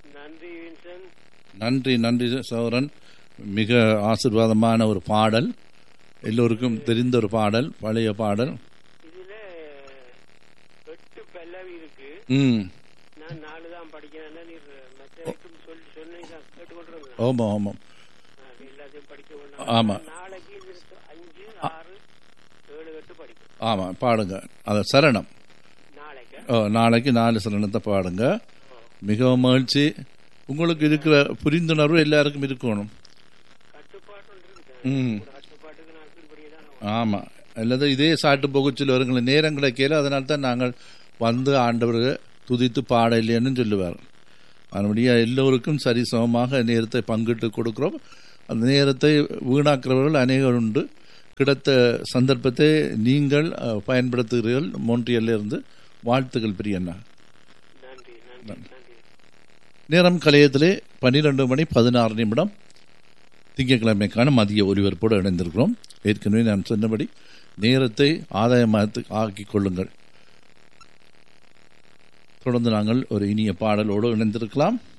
நன்றி வின்சன் நன்றி நன்றி சௌரன் மிக ஆசீர்வாதமான ஒரு பாடல் எல்லோருக்கும் தெரிந்த ஒரு பாடல் பழைய பாடல் இதுல எட்டு பல்லவி இருக்கு ம் நான் நாலு தான் படிக்கிறேன்னா நீர் மற்ற சொல்லி சொன்னீங்க கேட்டுக்கொண்டிருந்தேன் ஆமாம் ஆமாம் நான் எல்லாத்தையும் படிக்க வேண்டாம் ஆமா. நாளைக்கு இது இருக்கு. அஞ்சு ஆறு ஏழு எட்டு படிக்கும் ஆமாம் பாடுங்க அது சரணம் நாளைக்கு ஓ நாளைக்கு நாலு சரணத்தை பாடுங்க மிகவும் மகிழ்ச்சி உங்களுக்கு இருக்கிற புரிந்துணர்வு எல்லாருக்கும் இருக்கணும் கட்டுப்பாடு ஒன்று இருக்கு ம் ஒரு கட்டுப்பாட்டுக்கு நான் கீழ்படியே தான் ஆமாம் அல்லது இதே சாட்டு போகுச்சில் வருங்கள நேரம் கிடைக்கல அதனால தான் நாங்கள் வந்து ஆண்டவரை துதித்து பாட இல்லைன்னு சொல்லுவார் அதனுடைய எல்லோருக்கும் சரிசமமாக நேரத்தை பங்கிட்டு கொடுக்கிறோம் அந்த நேரத்தை வீணாக்குறவர்கள் அநேகர் உண்டு கிடைத்த சந்தர்ப்பத்தை நீங்கள் அஹ், பயன்படுத்துகிறீர்கள் மோன்றியல்ல இருந்து வாழ்த்துக்கள் பிரியண்ணா நன்றி நன்றி நன்றி நேரம் கலையத்திலே பன்னிரெண்டு மணி பதினாறு நிமிடம் திங்கட்கிழமைக்கான மதிய ஒலிபரப்போடு இணைந்திருக்கிறோம் ஏற்கனவே நான் சொன்னபடி நேரத்தை ஆதாயமாக ஆக்கிக் கொள்ளுங்கள் தொடர்ந்து நாங்கள் ஒரு இனிய பாடலோடு இணைந்திருக்கலாம்